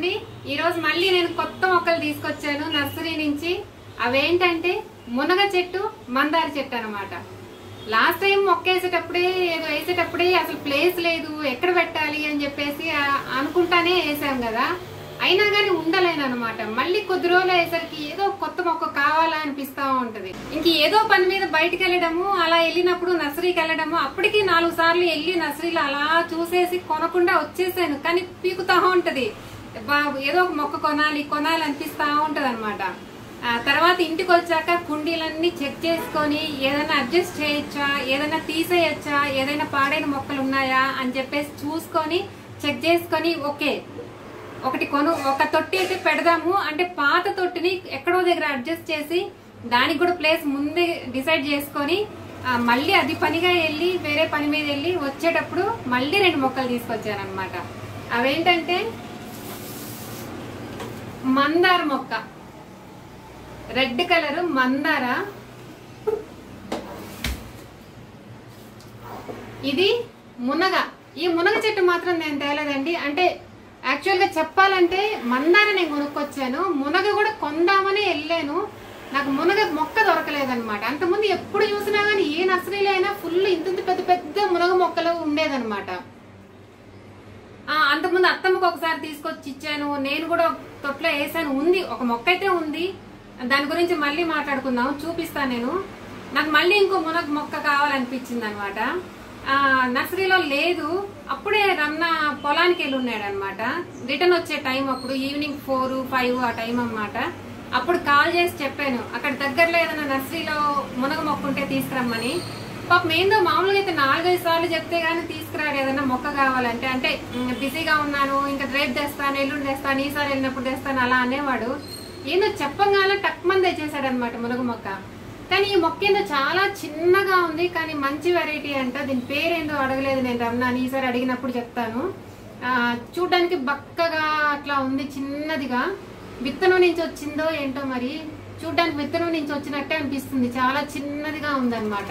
అండి ఈ రోజు మళ్ళీ నేను కొత్త మొక్కలు తీసుకొచ్చాను నర్సరీ నుంచి అవేంటంటే మునగ చెట్టు మందార చెట్టు అన్నమాట లాస్ట్ టైం మొక్క వేసేటప్పుడే ఏదో వేసేటప్పుడే అసలు ప్లేస్ లేదు ఎక్కడ పెట్టాలి అని చెప్పేసి ఆ- అనుకుంటానే వేసాం కదా అయినా కానీ ఉండలేను అనమాట మళ్ళీ కొద్ది రోజులు అయ్యేసరికి ఏదో కొత్త మొక్క కావాలా అనిపిస్తా ఉంటది ఇంక ఏదో పని మీద బయటకు వెళ్ళడము అలా వెళ్ళినప్పుడు నర్సరీకి వెళ్ళడము అప్పటికి నాలుగు సార్లు వెళ్ళి నర్సరీలో అలా చూసేసి కొనకుండా వచ్చేసాను కానీ పీకుతా ఉంటది బాబు ఏదో ఒక మొక్క కొనాలి కొనాలి అనిపిస్తా ఉంటది అనమాట తర్వాత ఇంటికి వచ్చాక కుండీలన్నీ చెక్ చేసుకొని ఏదైనా అడ్జస్ట్ చేయొచ్చా ఏదైనా తీసేయచ్చా ఏదైనా పాడైన మొక్కలు ఉన్నాయా అని చెప్పేసి చూసుకొని చెక్ చేసుకొని ఓకే ఒకటి కొను ఒక తొట్టి అయితే పెడదాము అంటే పాత తొట్టిని ఎక్కడో దగ్గర అడ్జస్ట్ చేసి దానికి కూడా ప్లేస్ ముందే డిసైడ్ చేసుకొని ఆ, మళ్ళీ అది పనిగా వెళ్ళి వేరే పని మీద వెళ్ళి వచ్చేటప్పుడు మళ్ళీ రెండు మొక్కలు తీసుకొచ్చాను అనమాట అవేంటంటే మందార మొక్క రెడ్ కలర్ మందార ఇది మునగ ఈ మునగ చెట్టు మాత్రం నేను తేలేదండి అంటే యాక్చువల్ గా చెప్పాలంటే మందార నేను కొనుక్కొచ్చాను మునగ కూడా కొందామని వెళ్ళాను నాకు మునగ మొక్క దొరకలేదన్నమాట అంతకుముందు ఎప్పుడు చూసినా గానీ ఏ నర్సరీలో అయినా ఫుల్ ఇంత ఇంత పెద్ద పెద్ద మునగ మొక్కలు ఉండేదన్నమాట ఆ, అంతకుముందు అత్తమ్మకు ఒకసారి తీసుకొచ్చి ఇచ్చాను నేను కూడా తొట్లో వేసాను ఉంది ఒక మొక్క అయితే ఉంది దాని గురించి మళ్ళీ మాట్లాడుకుందాం చూపిస్తాను నేను నాకు మళ్ళీ ఇంకో మునగ మొక్క కావాలనిపించింది అనమాట నర్సరీలో లేదు అప్పుడే రన్న పొలానికి వెళ్ళి ఉన్నాడు అనమాట రిటర్న్ వచ్చే టైం అప్పుడు ఈవినింగ్ ఫోర్ ఫైవ్ ఆ టైం అన్నమాట అప్పుడు కాల్ చేసి చెప్పాను అక్కడ దగ్గరలో ఏదైనా నర్సరీలో మునగ మొక్క ఉంటే తీసుకురమ్మని పాపం ఏందో మామూలుగా అయితే నాలుగైదు సార్లు చెప్తే గానీ తీసుకురాడు ఏదైనా మొక్క కావాలంటే అంటే ఉమ్, బిజీగా ఉన్నాను ఇంకా రేపు తెస్తాను ఎల్లుండి తెస్తాను ఈసారి వెళ్ళినప్పుడు తెస్తాను అలా అనేవాడు ఏందో చెప్పగానే టక్మంది తెచ్చేసాడు అనమాట మునగ మొక్క కానీ ఈ మొక్క ఏందో చాలా చిన్నగా ఉంది కానీ మంచి వెరైటీ అంట దీని పేరేందో అడగలేదు నేను రమ్నాని ఈసారి అడిగినప్పుడు చెప్తాను ఆ, చూడ్డానికి బక్కగా అట్లా ఉంది చిన్నదిగా విత్తనం నుంచి వచ్చిందో ఏంటో మరి చూడ్డానికి విత్తనం నుంచి వచ్చినట్టే అనిపిస్తుంది చాలా చిన్నదిగా ఉందన్నమాట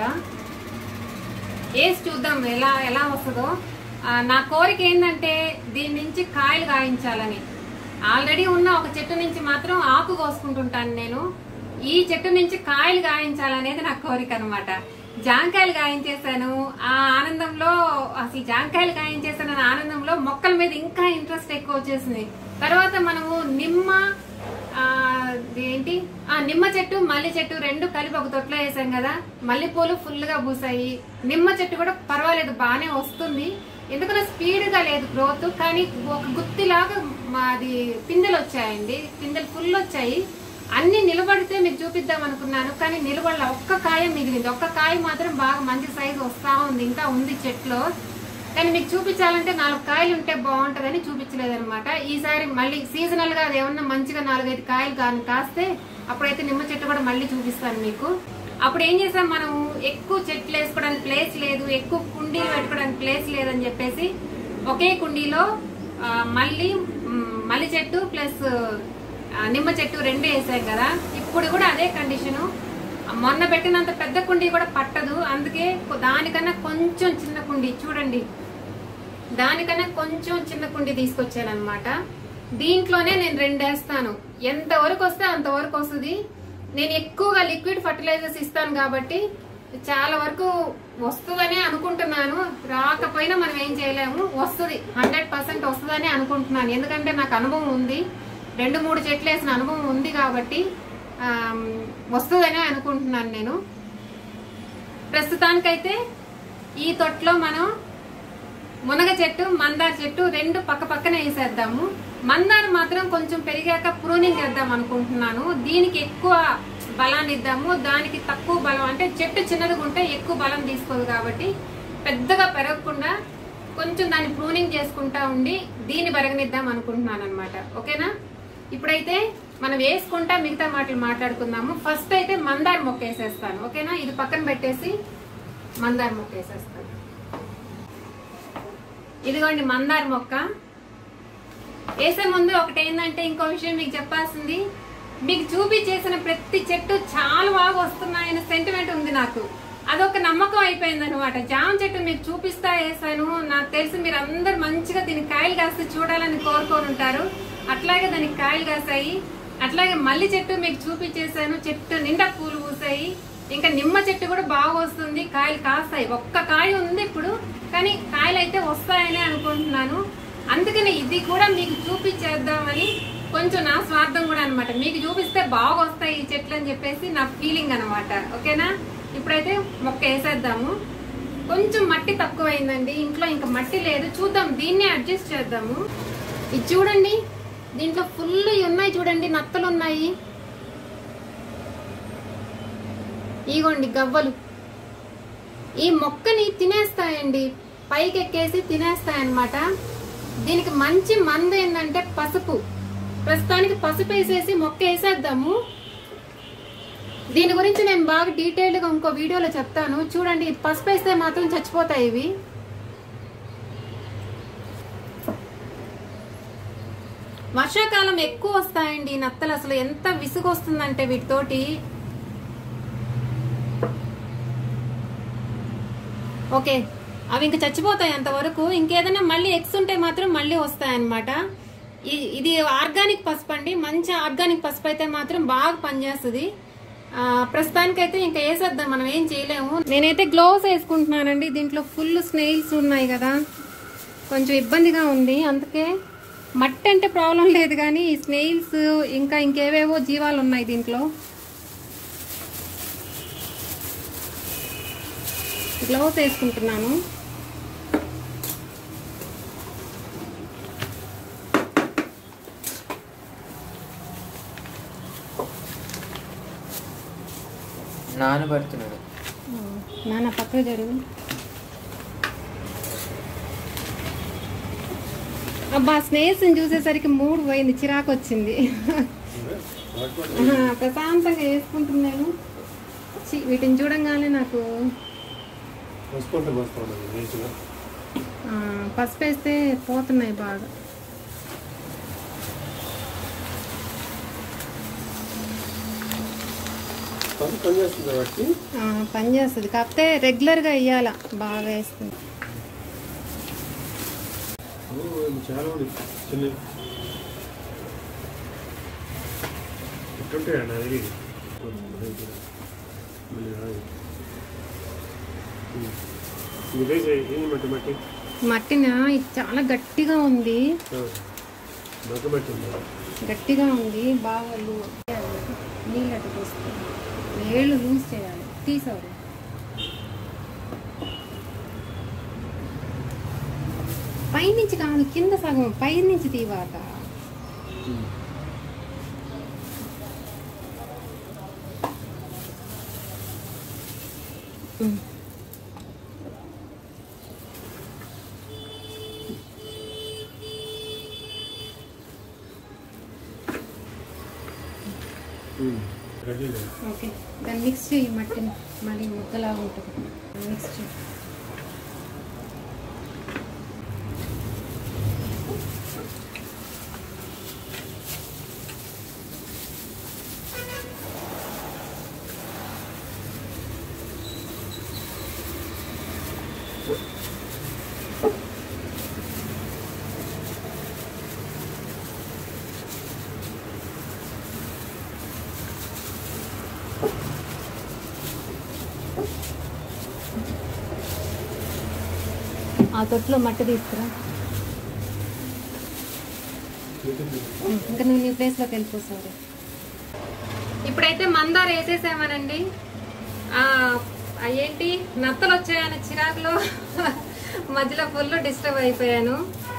వేసి చూద్దాం ఎలా ఎలా వస్తుందో ఆ, నా కోరిక ఏంటంటే దీని నుంచి కాయలు కాయించాలని ఆల్రెడీ ఉన్న ఒక చెట్టు నుంచి మాత్రం ఆకు కోసుకుంటుంటాను నేను ఈ చెట్టు నుంచి కాయలు కాయించాలనేది నా కోరిక అనమాట జాంకాయలు కాయించేశాను ఆ ఆనందంలో అసలు జాంకాయలు కాయించేసాను అనే ఆనందంలో మొక్కల మీద ఇంకా ఇంట్రెస్ట్ ఎక్కువ వచ్చేసింది తర్వాత మనము నిమ్మ ఆ, ఏంటి ఆ నిమ్మ చెట్టు మల్లి చెట్టు రెండు కలిపి ఒక తొట్లో వేసాం కదా మల్లెపూలు ఫుల్ గా పూసాయి నిమ్మ చెట్టు కూడా పర్వాలేదు బాగానే వస్తుంది ఎందుకంటే స్పీడ్ గా లేదు గ్రోత్ కానీ ఒక గుత్తిలాగా మాది పిందెలు వచ్చాయండి పిందెలు ఫుల్ వచ్చాయి అన్ని నిలబడితే మీకు చూపిద్దాం అనుకున్నాను కానీ నిలబడలే ఒక్క కాయ మిగిలింది ఒక్క కాయ మాత్రం బాగా మంచి సైజు వస్తా ఉంది ఇంకా ఉంది చెట్లో కానీ మీకు చూపించాలంటే నాలుగు కాయలు ఉంటే బాగుంటదని చూపించలేదన్నమాట ఈసారి మళ్ళీ సీజనల్ గా అది ఏమన్నా మంచిగా నాలుగైదు కాయలు కానీ కాస్తే అప్పుడైతే నిమ్మ చెట్టు కూడా మళ్ళీ చూపిస్తాను మీకు అప్పుడు ఏం చేసాం మనం ఎక్కువ చెట్లు వేసుకోవడానికి ప్లేస్ లేదు ఎక్కువ కుండీలు పెట్టుకోవడానికి ప్లేస్ లేదని చెప్పేసి ఒకే కుండీలో ఆ, మళ్ళీ మ్, మల్లి చెట్టు ప్లస్ ఆ, నిమ్మ చెట్టు రెండు వేసాం కదా ఇప్పుడు కూడా అదే కండిషను మొన్న పెట్టినంత పెద్ద కుండీ కూడా పట్టదు అందుకే కొ- దానికన్నా కొంచెం చిన్న కుండీ చూడండి దానికన్నా కొంచెం చిన్న కుండీ తీసుకొచ్చాను అనమాట దీంట్లోనే నేను రెండు వేస్తాను ఎంత వరకు వస్తే అంతవరకు వస్తుంది నేను ఎక్కువగా లిక్విడ్ ఫర్టిలైజర్స్ ఇస్తాను కాబట్టి చాలా వరకు వస్తుందనే అనుకుంటున్నాను రాకపోయినా మనం ఏం చేయలేము వస్తుంది హండ్రెడ్ పర్సెంట్ వస్తుందని అనుకుంటున్నాను ఎందుకంటే నాకు అనుభవం ఉంది రెండు మూడు చెట్లు వేసిన అనుభవం ఉంది కాబట్టి ఆమ్, వస్తుందనే అనుకుంటున్నాను నేను ప్రస్తుతానికైతే ఈ తొట్లో మనం మునగ చెట్టు మందార చెట్టు రెండు పక్క పక్కన వేసేద్దాము మందార మాత్రం కొంచెం పెరిగాక ప్రూనింగ్ చేద్దాం అనుకుంటున్నాను దీనికి ఎక్కువ బలాన్ని ఇద్దాము దానికి తక్కువ బలం అంటే చెట్టు చిన్నదిగా ఉంటే ఎక్కువ బలం తీసుకోదు కాబట్టి పెద్దగా పెరగకుండా కొంచెం దాన్ని ప్రూనింగ్ చేసుకుంటా ఉండి దీన్ని పెరగనిద్దాం అనుకుంటున్నాను అనమాట ఓకేనా ఇప్పుడైతే మనం వేసుకుంటా మిగతా మాటలు మాట్లాడుకుందాము ఫస్ట్ అయితే మందార మొక్క వేసేస్తాను ఓకేనా ఇది పక్కన పెట్టేసి మందార మొక్క వేసేస్తాను ఇదిగోండి మందార మొక్క వేసే ముందు ఒకటి ఏంటంటే ఇంకో విషయం మీకు చెప్పాల్సింది మీకు చూపించేసిన ప్రతి చెట్టు చాలా బాగా వస్తున్నాయనే సెంటిమెంట్ ఉంది నాకు అదొక నమ్మకం అయిపోయింది అనమాట జామ చెట్టు మీకు చూపిస్తా వేసాను నాకు తెలిసి మీరు అందరు మంచిగా దీని కాయలు కాస్తే చూడాలని కోరుకొని ఉంటారు ఆ అట్లాగే దానికి కాయలు కాసాయి అట్లాగే మల్లి చెట్టు మీకు చూపించేశాను చెట్టు నిండా పూలు పూసాయి ఇంకా నిమ్మ చెట్టు కూడా బాగా వస్తుంది కాయలు కాస్తాయి ఒక్క కాయ ఉంది ఇప్పుడు కానీ కాయలు అయితే వస్తాయని అనుకుంటున్నాను అందుకని ఇది కూడా మీకు చూపించేద్దామని కొంచెం నా స్వార్థం కూడా అన్నమాట మీకు చూపిస్తే బాగా వస్తాయి ఈ చెట్లు అని చెప్పేసి నా ఫీలింగ్ అన్నమాట ఓకేనా ఇప్పుడైతే మొక్క వేసేద్దాము కొంచెం మట్టి తక్కువైందండి ఇంట్లో ఇంకా మట్టి లేదు చూద్దాం దీన్ని అడ్జస్ట్ చేద్దాము ఇది చూడండి దీంట్లో ఫుల్ ఉన్నాయి చూడండి నత్తలు ఉన్నాయి ఇగోండి గవ్వలు ఈ మొక్కని తినేస్తాయండి పైకి ఎక్కేసి తినేస్తాయన్నమాట దీనికి మంచి మందు ఏంటంటే పసుపు ప్రస్తుతానికి పసుపు వేసేసి మొక్క వేసేద్దాము దీని గురించి నేను బాగా డీటెయిల్ గా ఇంకో వీడియోలో చెప్తాను చూడండి ఇది పసుపు వేస్తే మాత్రం చచ్చిపోతాయి ఇవి వర్షాకాలం ఎక్కువ వస్తాయండి ఈ నత్తలు అసలు ఎంత విసుగు వస్తుందంటే వీటితోటి ఓకే అవి ఇంకా చచ్చిపోతాయి అంతవరకు ఇంకేదైనా మళ్ళీ ఎగ్స్ ఉంటే మాత్రం మళ్ళీ వస్తాయన్నమాట ఇ- ఇది ఆర్గానిక్ పసుపు అండి మంచి ఆర్గానిక్ పసుపు అయితే మాత్రం బాగా పనిచేస్తుంది ఆ, ప్రస్తుతానికైతే ఇంకా వేసేద్దాం మనం ఏం చేయలేము నేనైతే గ్లోవ్స్ వేసుకుంటున్నానండి దీంట్లో ఫుల్ స్నేల్స్ ఉన్నాయి కదా కొంచెం ఇబ్బందిగా ఉంది అందుకే మట్టి అంటే ప్రాబ్లం లేదు కానీ ఈ స్నేల్స్ ఇంకా ఇంకేవేవో జీవాలు ఉన్నాయి దీంట్లో గ్లౌస్ వేసుకుంటున్నాను నానబడుతున్నాడు నాన్న పక్కకు జరుగు అబ్బా స్నేహితుని చూసేసరికి మూడు పోయింది చిరాకు వచ్చింది ఆహా, ప్రశాంతంగా వేసుకుంటున్నాను ఛీ, వీటిని చూడంగానే నాకు వస్తుంటే వస్తాను మంచిగా ఆ, పసుపు వేస్తే పోతున్నాయి బాగా పని పని చేస్తుంది కాబట్టి ఆ, పని చేస్తుంది కాకపోతే రెగ్యులర్గా వేయాల బాగా వేస్తుంది ఓ, ఇది చాలా ఉంది చిన్న ఎట్టుంటాయి అన్న ఇది మళ్ళీ రాదు. ఉమ్. ఇది వేసి ఏంది మట్టి మట్టి మట్టిన ఇది చాలా గట్టిగా ఉంది ఆ. మగ్గ మట్టి ఉంది గట్టిగా ఉంది బాగా లూ- నీళ్ళు అటు పోస్తుంది వేళ్ళు లూజ్ చేయాలి తీసారు పైనుంచి కాదు కింద సగం పైనుంచి తీవాట ఉమ్. ఉమ్. రెడీ లేదు ఓకే దాన్ని మిక్స్ చేయి మట్టిని మళ్ళీ ముద్దలా ఉంటుంది మిక్స్ చేయి ఆ తొట్టులో మట్టి తీసుకురా ఇంకా నువ్వు నీ ప్లేస్లోకి వెళ్ళిపోసారు ఇప్పుడైతే మందార వేసేసామనండి ఆ, ఆ ఏంటి నత్తలు వచ్చాయన్న చిరాకులో మధ్యలో ఫుల్ డిస్టర్బ్ అయిపోయాను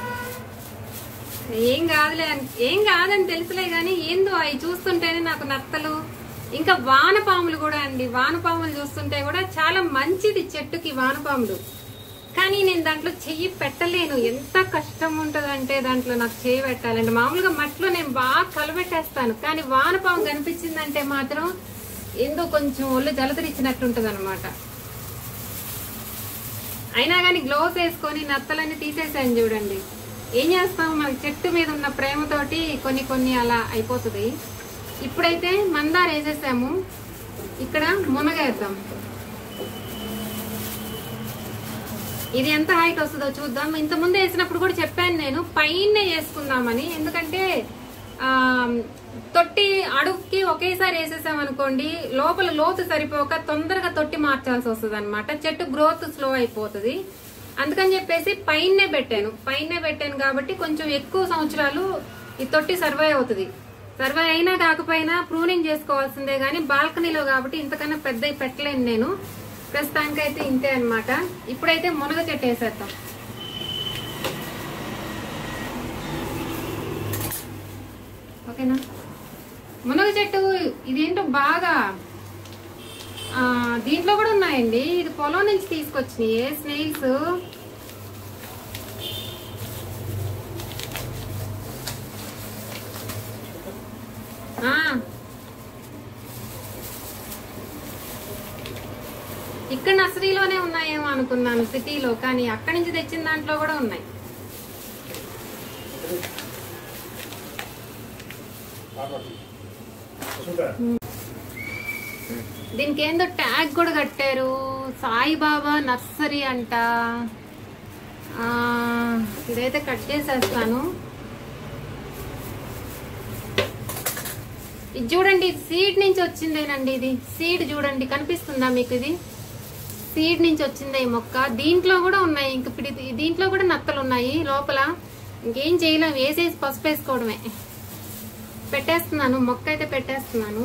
ఏం కాదులే అని- ఏం కాదని తెలుసులే కానీ ఏందో అవి చూస్తుంటేనే నాకు నత్తలు ఇంకా వానపాములు కూడా అండి వానపాములు చూస్తుంటే కూడా చాలా మంచిది చెట్టుకి వానపాములు కానీ నేను దాంట్లో చెయ్యి పెట్టలేను ఎంత కష్టం ఉంటుందంటే దాంట్లో నాకు చెయ్యి పెట్టాలంటే మామూలుగా మట్టిలో నేను బాగా కలబెట్టేస్తాను కానీ వానపాము కనిపించిందంటే మాత్రం ఏందో కొంచెం ఒళ్ళు జలతరిచ్చినట్టు ఉంటుంది అనమాట అయినా కానీ గ్లోవ్స్ వేసుకొని నత్తలన్నీ తీసేసాను చూడండి ఏం చేస్తాం మన చెట్టు మీద ఉన్న ప్రేమతోటి కొన్ని కొన్ని అలా అయిపోతుంది ఇప్పుడైతే మందార వేసేసాము ఇక్కడ మునగేద్దాం ఇది ఎంత హైట్ వస్తుందో చూద్దాం ఇంత ముందు వేసినప్పుడు కూడా చెప్పాను నేను పైన వేసుకుందామని ఎందుకంటే ఆ, తొట్టి అడుగుకి ఒకేసారి వేసేసాం అనుకోండి లోపల లోతు సరిపోక తొందరగా తొట్టి మార్చాల్సి వస్తుంది అనమాట చెట్టు గ్రోత్ స్లో అయిపోతుంది అందుకని చెప్పేసి పైనే పెట్టాను పైనే పెట్టాను కాబట్టి కొంచెం ఎక్కువ సంవత్సరాలు ఈ తొట్టి సర్వే అవుతుంది సర్వే అయినా కాకపోయినా ప్రూనింగ్ చేసుకోవాల్సిందే గానీ బాల్కనీలో కాబట్టి ఇంతకన్నా పెద్ద పెట్టలేను నేను ప్రస్తుతానికైతే ఇంతే అన్నమాట ఇప్పుడైతే మునగ చెట్టు వేసేద్దాం ఓకేనా మునగ చెట్టు ఇదేంటో బాగా ఆ, దీంట్లో కూడా ఉన్నాయండి ఇది పొలం నుంచి తీసుకొచ్చినాయి స్నేల్స్ ఇక్కడ నర్సరీలోనే ఉన్నాయేమో అనుకున్నాను సిటీలో కానీ అక్కడి నుంచి తెచ్చిన దాంట్లో కూడా ఉన్నాయి దీనికి ఏందో ట్యాగ్ కూడా కట్టారు సాయిబాబా నర్సరీ అంట ఆ, ఇదైతే కట్ చేసేస్తాను ఇది చూడండి ఇది సీడ్ నుంచి వచ్చిందేనండి ఇది సీడ్ చూడండి కనిపిస్తుందా మీకు ఇది సీడ్ నుంచి వచ్చిందే ఈ మొక్క దీంట్లో కూడా ఉన్నాయి ఇంక ఇప్పుడు ఇది- దీంట్లో కూడా నత్తలు ఉన్నాయి లోపల ఇంకేం చేయలేం వేసేసి పసుపు వేసుకోవడమే పెట్టేస్తున్నాను మొక్క అయితే పెట్టేస్తున్నాను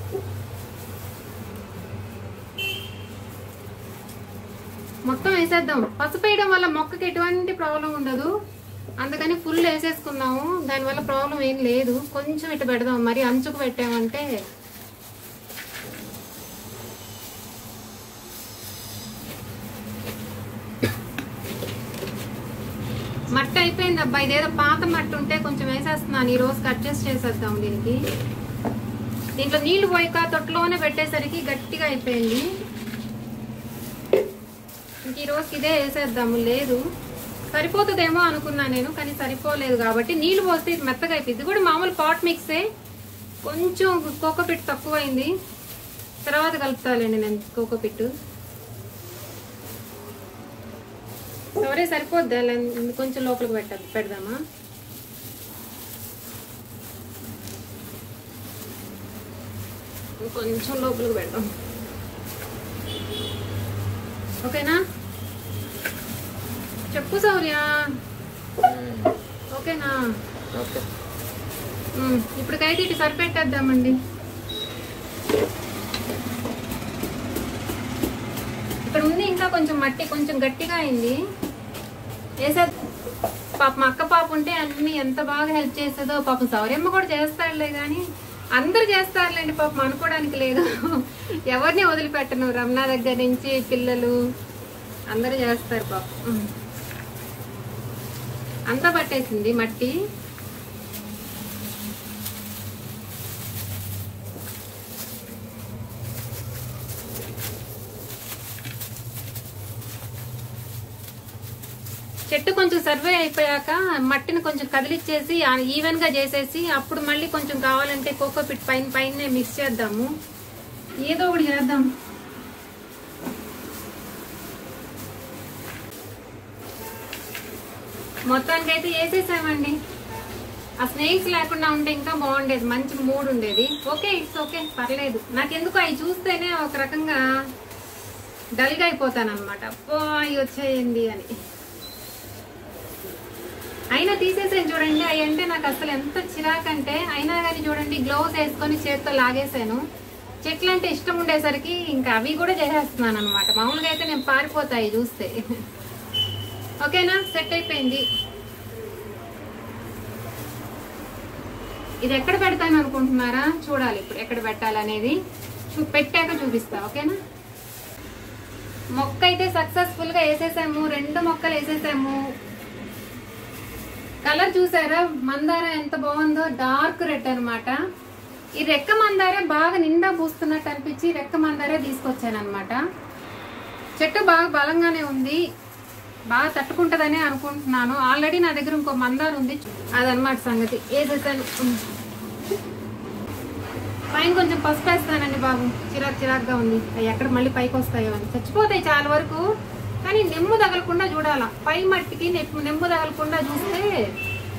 మొత్తం వేసేద్దాం పసుపు వేయడం వల్ల మొక్కకి ఎటువంటి ప్రాబ్లం ఉండదు అందుకని ఫుల్ వేసేసుకున్నాము దానివల్ల ప్రాబ్లం ఏం లేదు కొంచెం ఇటు పెడదాం మరి అంచుకు పెట్టామంటే మట్టి అయిపోయింది అబ్బా ఇదేదో పాత మట్టి ఉంటే కొంచెం వేసేస్తున్నాను ఈ రోజుకి అడ్జస్ట్ చేసేద్దాం దీనికి దీంట్లో నీళ్లు పోయక తొట్టులోనే పెట్టేసరికి గట్టిగా అయిపోయింది ఇంక ఈ రోజుకి ఇదే వేసేద్దాము లేదు సరిపోతుందేమో అనుకున్నా నేను కానీ సరిపోలేదు కాబట్టి నీళ్లు పోస్తే ఇది మెత్తగా అయిపోయింది ఇది కూడా మామూలు పాట్ మిక్సే కొంచెం కోకోపిట్ తక్కువైంది తర్వాత కలుపుతాలండి నేను కోకోపిట్ సరే సరిపోద్దా లే- కొంచెం లోపలికి పెట్ట పెడదామా కొంచెం లోపలికి పెడదాం ఓకేనా చెప్పు సౌర్య ఓకేనా ఓకే ఉమ్, ఇప్పటికైతే ఇటు సరిపెట్టేద్దామండి ఇక్కడ ఉంది ఇంకా కొంచెం మట్టి కొంచెం గట్టిగా అయింది వేసే పాప మా అక్క పాప ఉంటే అన్ని ఎంత బాగా హెల్ప్ చేస్తుందో పాపం సౌర్యమ్మ కూడా చేస్తాడులే కానీ అందరు చేస్తారులేండి పాపం అనుకోవడానికి లేదు ఎవరిని వదిలిపెట్టను రమణ దగ్గర నుంచి పిల్లలు అందరూ చేస్తారు పాపం అంతా పట్టేసింది మట్టి చెట్టు కొంచెం సర్వే అయిపోయాక మట్టిని కొంచెం కదిలిచ్చేసి ఈవెన్ గా చేసేసి అప్పుడు మళ్ళీ కొంచెం కావాలంటే కోకో పిట్ పైన పైన మిక్స్ చేద్దాము ఏదో ఒకటి చేద్దాం మొత్తానికి అయితే వేసేసామండి ఆ స్నేక్స్ లేకుండా ఉంటే ఇంకా బాగుండేది మంచి మూడ్ ఉండేది ఓకే ఇట్స్ ఓకే పర్లేదు నాకెందుకు అవి చూస్తేనే ఒక రకంగా డల్గా అయిపోతాను అనమాట అబ్బో అవి వచ్చేయండి అని అయినా తీసేసాను చూడండి అవి అంటే నాకు అసలు ఎంత చిరాకంటే అయినా కానీ చూడండి గ్లౌస్ వేసుకొని చేత్తో లాగేసాను చెట్లు అంటే ఇష్టం ఉండేసరికి ఇంకా అవి కూడా చేసేస్తున్నాను అనమాట మామూలుగా అయితే నేను పారిపోతాయి చూస్తే ఓకేనా సెట్ అయిపోయింది ఇది ఎక్కడ పెడతాను అనుకుంటున్నారా చూడాలి ఇప్పుడు ఎక్కడ పెట్టాలనేది చూ పెట్టాక చూపిస్తా ఓకేనా మొక్క అయితే సక్సెస్ఫుల్ గా వేసేసాము రెండు మొక్కలు వేసేసాము కలర్ చూసారా మందార ఎంత బాగుందో డార్క్ రెడ్ అన్నమాట ఈ రెక్క మందారే బాగా నిండా పూస్తున్నట్టు అనిపించి రెక్క మందారే తీసుకొచ్చాను అనమాట చెట్టు బాగా బలంగానే ఉంది బాగా తట్టుకుంటదనే అనుకుంటున్నాను ఆల్రెడీ నా దగ్గర ఇంకో మందార ఉంది అదనమాట సంగతి వేసేసాను పైన కొంచెం పసుపు వేస్తానండి బాబు చిరాకు చిరాకుగా ఉంది అవి ఎక్కడ మళ్ళీ పైకి వస్తాయో అని చచ్చిపోతాయి చాలా వరకు కానీ నెమ్ము తగలకుండా చూడాలా పై మట్టికి నెప్పు నెమ్ము తగలకుండా చూస్తే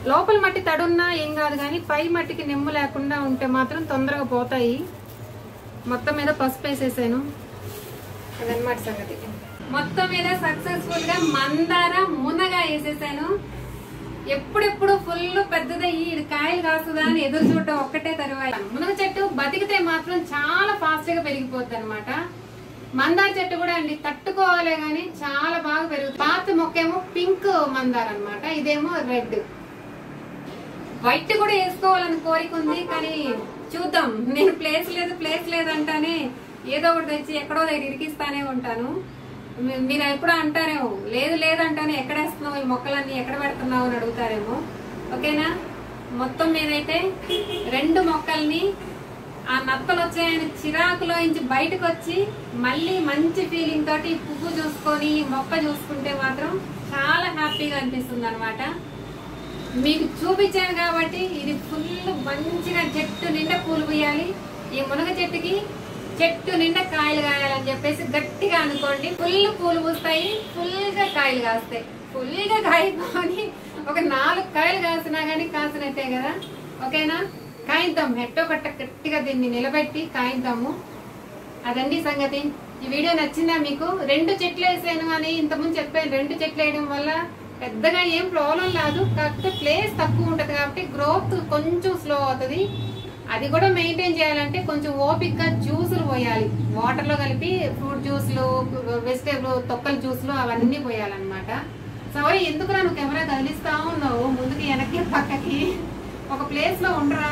లోపల మట్టి తడున్నా ఏం కాదు కానీ పై మట్టికి నిమ్ము లేకుండా ఉంటే మాత్రం తొందరగా పోతాయి మొత్తం మీద పసుపు వేసేసాను అదనమాట సంగతి మొత్తం మీద సక్సెస్ఫుల్ గా మందార మునగా వేసేసాను ఎప్పుడెప్పుడు ఫుల్ పెద్దదయ్యి ఇది కాయలు కాస్తుందా అని ఎదురు చూడటం ఒక్కటే తరువాత మునగ చెట్టు బతికితే మాత్రం చాలా ఫాస్ట్ గా పెరిగిపోద్ది అనమాట మందార చెట్టు కూడా అండి తట్టుకోవాలే గాని చాలా బాగా పెరుగుతుంది పాత మొక్కేమో పింక్ మందార అన్నమాట ఇదేమో రెడ్ వైట్ కూడా వేసుకోవాలని కోరిక ఉంది కానీ చూద్దాం నేను ప్లేస్ లేదు ప్లేస్ లేదంటానే ఏదో ఒకటి తెచ్చి ఎక్కడో దగ్గర ఇరికిస్తానే ఉంటాను మీ- మీరు ఎప్పుడు అంటారేమో లేదు లేదంటానే ఎక్కడ వేస్తున్నావు ఈ మొక్కలన్నీ ఎక్కడ పెడుతున్నావు అని అడుగుతారేమో ఓకేనా మొత్తం మీదైతే రెండు మొక్కల్ని ఆ నత్తలు వచ్చాయని చిరాకులో నుంచి బయటకు వచ్చి మళ్ళీ మంచి ఫీలింగ్ తోటి ఈ పువ్వు చూసుకొని ఈ మొక్క చూసుకుంటే మాత్రం చాలా హ్యాపీగా అనిపిస్తుంది అనమాట మీకు చూపించాను కాబట్టి ఇది ఫుల్ మంచిగా చెట్టు నిండా పూలు పూయాలి ఈ మునగ చెట్టుకి చెట్టు నిండా కాయలు కాయాలని చెప్పేసి గట్టిగా అనుకోండి ఫుల్ పూలు పూస్తాయి ఫుల్ గా కాయలు కాస్తాయి ఫుల్ గా కాయపోని ఒక నాలుగు కాయలు కాసినా గానీ కాసినట్టే కదా ఓకేనా కాయిద్దాం ఎట్టో కట్ట గట్టిగా దీన్ని నిలబెట్టి కాయిద్దాము అదండి సంగతి ఈ వీడియో నచ్చిందా మీకు రెండు చెట్లు వేసాను అని ఇంతకుముందు చెప్పాను రెండు చెట్లు వేయడం వల్ల పెద్దగా ఏం ప్రాబ్లం లేదు కాకపోతే ప్లేస్ తక్కువ ఉంటది కాబట్టి గ్రోత్ కొంచెం స్లో అవుతుంది అది కూడా మెయింటైన్ చేయాలంటే కొంచెం ఓపిక్ గా జ్యూసులు పోయాలి వాటర్ లో కలిపి ఫ్రూట్ జ్యూస్లు వెజిటేబుల్ తొక్కల జ్యూస్లు అవన్నీ పోయాలన్నమాట సారీ ఎందుకు నువ్వు కెమెరా కదిలిస్తా ఉన్నావు ముందుకి వెనక్కి పక్కకి ఒక ప్లేస్ లో ఉండరా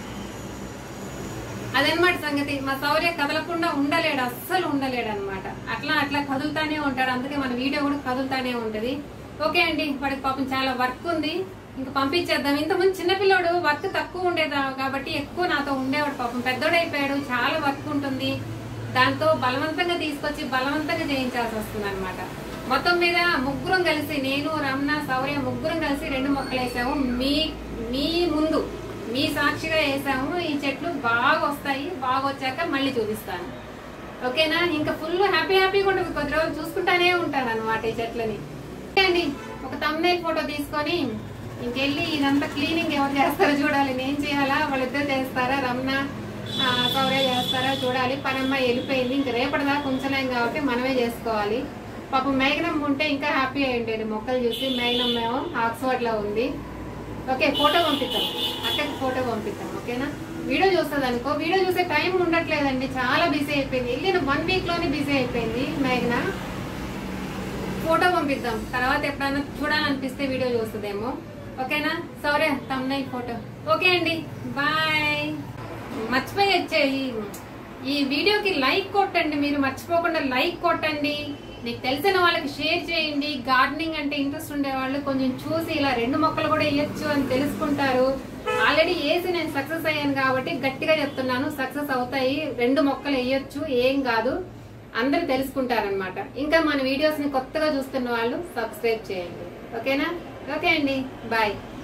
అదనమాట సంగతి మా శౌర్య కదలకుండా ఉండలేడు అస్సలు ఉండలేడు అనమాట అట్లా అట్లా కదులుతానే ఉంటాడు అందుకే మన వీడియో కూడా కదులుతానే ఉంటది ఓకే అండి వాడికి పాపం చాలా వర్క్ ఉంది ఇంకా పంపించేద్దాం ఇంతకుముందు చిన్నపిల్లోడు వర్క్ తక్కువ ఉండేదా కాబట్టి ఎక్కువ నాతో ఉండేవాడు పాపం పెద్దోడైపోయాడు చాలా వర్క్ ఉంటుంది దాంతో బలవంతంగా తీసుకొచ్చి బలవంతంగా చేయించాల్సి వస్తుంది అనమాట మొత్తం మీద ముగ్గురం కలిసి నేను రమణ శౌర్య ముగ్గురం కలిసి రెండు మొక్కలు వేసాము మీ మీ ముందు మీ సాక్షిగా వేసాము ఈ చెట్లు బాగా వస్తాయి బాగా వచ్చాక మళ్ళీ చూపిస్తాను ఓకేనా ఇంకా ఫుల్ హ్యాపీ హ్యాపీగా ఉంటుంది కొద్ది రోజులు చూసుకుంటానే ఉంటాను అనమాట ఈ చెట్లని ఓకే అండి ఒక తమ్నేల్ ఫోటో తీసుకొని ఇంకెళ్ళి ఇదంతా క్లీనింగ్ ఎవరు చేస్తారో చూడాలి నేను చేయాలా వాళ్ళిద్దరు చేస్తారా రమణ ఆ, సౌర్య చేస్తారా చూడాలి పనమ్మాయి వెళ్ళిపోయింది ఇంక రేపటిదాకా ఉంచలేం కాబట్టి మనమే చేసుకోవాలి పాపం మేఘనం ఉంటే ఇంకా హ్యాపీ అయి ఉండేది మొక్కలు చూసి మేఘనం మేము ఆక్స్ఫర్డ్ లో ఉంది ఓకే ఫోటో పంపిస్తాం అక్కకి ఫోటో పంపిస్తాం ఓకేనా వీడియో చూస్తుంది అనుకో వీడియో చూసే టైం ఉండట్లేదండి చాలా బిజీ అయిపోయింది వెళ్ళిన వన్ వీక్ లోనే బిజీ అయిపోయింది మేఘన ఫోటో పంపిద్దాం తర్వాత ఎప్పుడైనా చూడాలనిపిస్తే వీడియో చూస్తుందేమో ఓకేనా సౌర్య తమ్నై ఫోటో ఓకే అండి బాయ్ మర్చిపోయి వచ్చే ఈ- ఈ వీడియోకి లైక్ కొట్టండి మీరు మర్చిపోకుండా లైక్ కొట్టండి మీకు తెలిసిన వాళ్ళకి షేర్ చేయండి గార్డెనింగ్ అంటే ఇంట్రెస్ట్ ఉండే వాళ్ళు కొంచెం చూసి ఇలా రెండు మొక్కలు కూడా వేయొచ్చు అని తెలుసుకుంటారు ఆల్రెడీ వేసి నేను సక్సెస్ అయ్యాను కాబట్టి గట్టిగా చెప్తున్నాను సక్సెస్ అవుతాయి రెండు మొక్కలు వేయొచ్చు ఏం కాదు అందరూ తెలుసుకుంటారనమాట ఇంకా మన వీడియోస్ ని కొత్తగా చూస్తున్న వాళ్ళు సబ్స్క్రైబ్ చేయండి ఓకేనా ఓకే అండి బాయ్